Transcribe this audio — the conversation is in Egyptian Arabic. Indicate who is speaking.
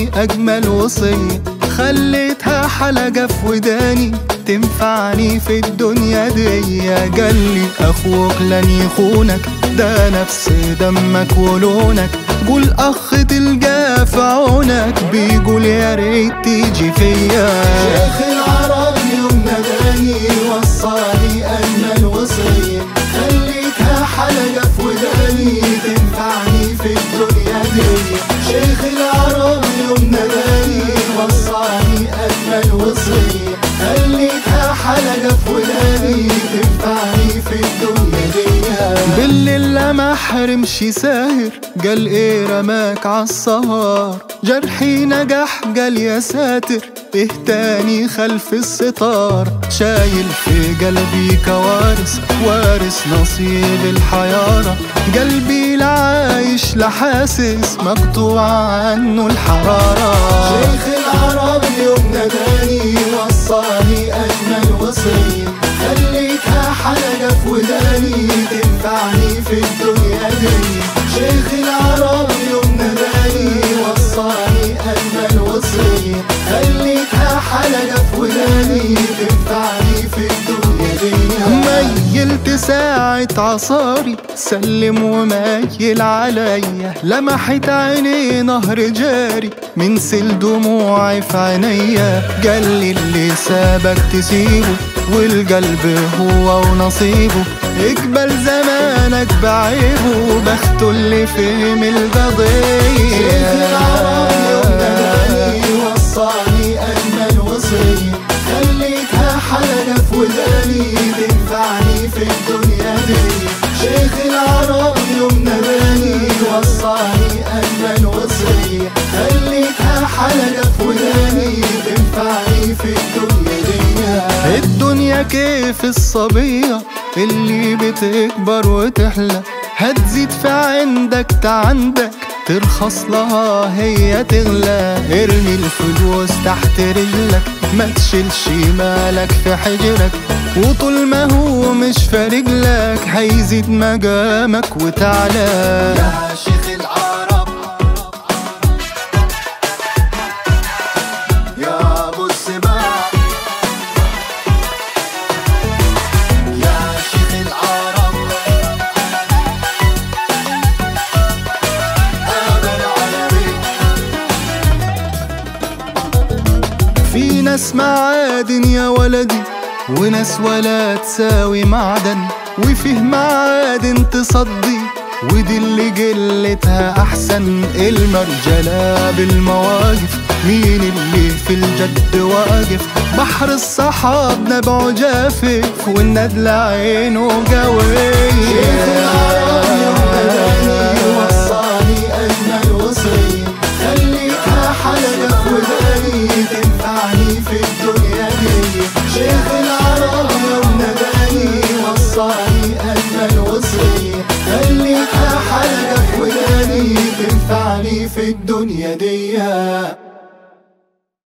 Speaker 1: وصاني أجمل وصية خليتها حلقة في وداني تنفعني في الدنيا دي قالي أخوك لن يخونك ده نفس دمك ولونك قول أخ تلقاه في عونك بيقول يا ريت تيجي فيا شيخ العرب يوم ناداني وصاني أجمل وصية خليتها حلقة في وداني تنفعني في الدنيا دي شيخ العرب يوم ناداني وصاني أجمل وصية خليتها حلقة في وداني تنفعني في الدنيا دي بالليل لما حرمش ساهر قال ايه رماك عالسهر جرحي نجح قال يا ساتر ايه تاني خلف الستار شايل في قلبي كوارث وارث نصيب الحيارة قلبي لا عايش لا حاسس مقطوع عنه الحرارة شيخ العرب يوم ناداني وصاني أجمل وصية خليتها حلقة في وداني تنفعني في الدنيا دي شيخ العرب يوم ناداني وصاني أجمل وصية خليتها حلقة في وداني تنفعني في الدنيا دي ميلت ساعة عصاري سلم ومايل عليا لمحت عيني نهر جاري من سل دموعي في عينيا قال لي اللي سابك تسيبه والقلب هو ونصيبه اقبل زمانك بعيبه بخته اللي فهم القضية شيخ العرب يوم ناداني وصاني أجمل وصية خليتها حلقة في وداني تنفعني في الدنيا دي شيخ العرب يوم ناداني وصاني أجمل وصية خليتها حلقة في وداني تنفعني في الدنيا دي الدنيا كيف الصبية اللي بتكبر وتحلى هتزيد في عندك تعندك ترخص لها هي تغلى ارمي الفلوس تحت رجلك ما تشيلش مالك في حجرك وطول ما هو مش فارق لك هيزيد مقامك وتعلى
Speaker 2: يا شيخ العرب يا ابو السباع يا شيخ العرب انا العربي
Speaker 1: في ناس معادن يا ولدي وناس ولا تساوي معدن وفيه معادن تصدي ودي اللي قلتها احسن المرجلة بالمواقف مين اللي في الجد واقف بحر الصحاب نبعه جافف والندل عينه قوي